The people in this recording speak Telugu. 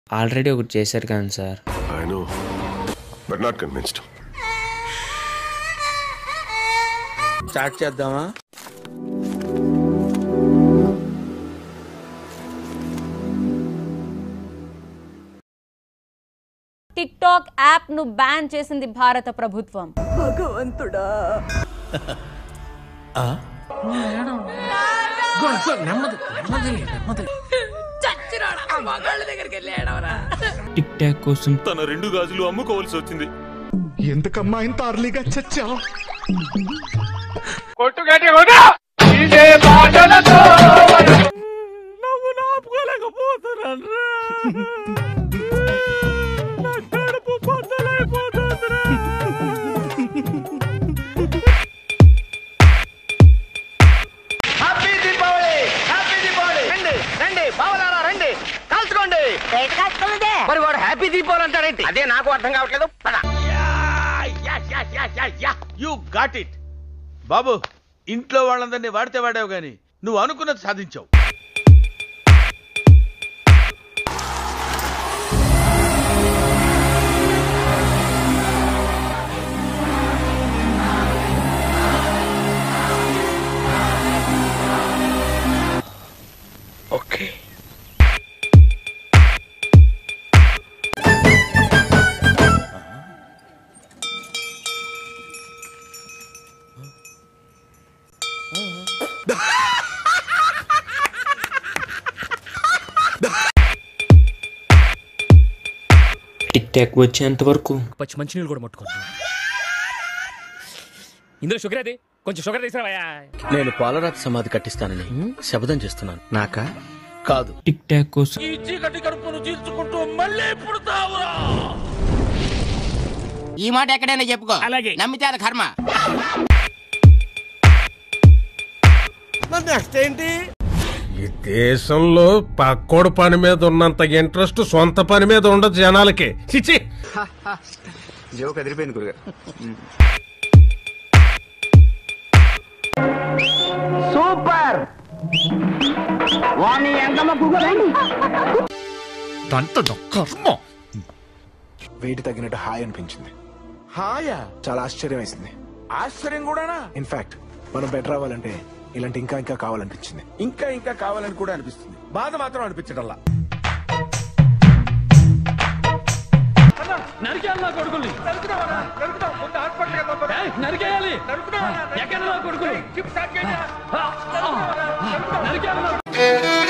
ఆల్రెడీ ఒకటి చేశారు కానీ sir I know but not convinced start చేద్దామా టిక్ టాక్ యాప్ ను బ్యాన్ చేసింది భారత ప్రభుత్వం టిక్ టాక్ కోసం తన రెండు గాజులు అమ్ముకోవాల్సి వచ్చింది ఎందుకమ్మా ఇంత అర్లీగా చచ్చావు రండి బావలారా రండి కాల్చుకోండి మరి వాడు హ్యాపీ దీపావళి అంటారేంటి అదే నాకు అర్థం కావట్లేదు పద. యు గాట్ ఇట్ బాబు ఇంట్లో వాళ్ళందరినీ వాడితే వాడావు గాని నువ్వు అనుకున్నది సాధించావు ఓకే టిక్ టాక్ వచ్చేంత వరకు పచ్చి మంచినీళ్ళు కూడా ముట్టుకోండి ఇందులో షుగర్ అది కొంచెం షుగర్ తీసుకురావయ్యా నేను పాలరాతి సమాధి కట్టిస్తానని శపథం చేస్తున్నాను నాకా కాదు టిక్ టాక్ కోసం ఈ చీకటి కడుపును చీల్చుకుంటూ మళ్ళీ పుడతావురా ఈ మాట ఎక్కడైనా చెప్పుకో అలాగే. నమ్మితే అది కర్మ నెక్స్ట్ ఏంటి ఈ దేశంలో పక్కోడు పని మీద ఉన్నంత ఇంట్రెస్ట్ సొంత పని మీద ఉండదు జనాలకి చిచి జోక్ అదిరిపోయింది గురుగారు సూపర్ వాణి ఎంతమ్మ కుగరండి వెయిట్ తగ్గినట్టు హాయ్ అనిపించింది హాయా చాలా ఆశ్చర్యం వేసింది ఆశ్చర్యం కూడానా ఇన్ఫాక్ట్ మనం బెటర్ అవ్వాలంటే ఇలాంటి ఇంకా ఇంకా కావాలనిపించింది ఇంకా ఇంకా కావాలని కూడా అనిపిస్తుంది బాధ మాత్రం అనిపించడంలా నరికేయాలి కొడుకుల్ని నరికేయాలి ఎక్కడ కొడుకులు నరికేయాలి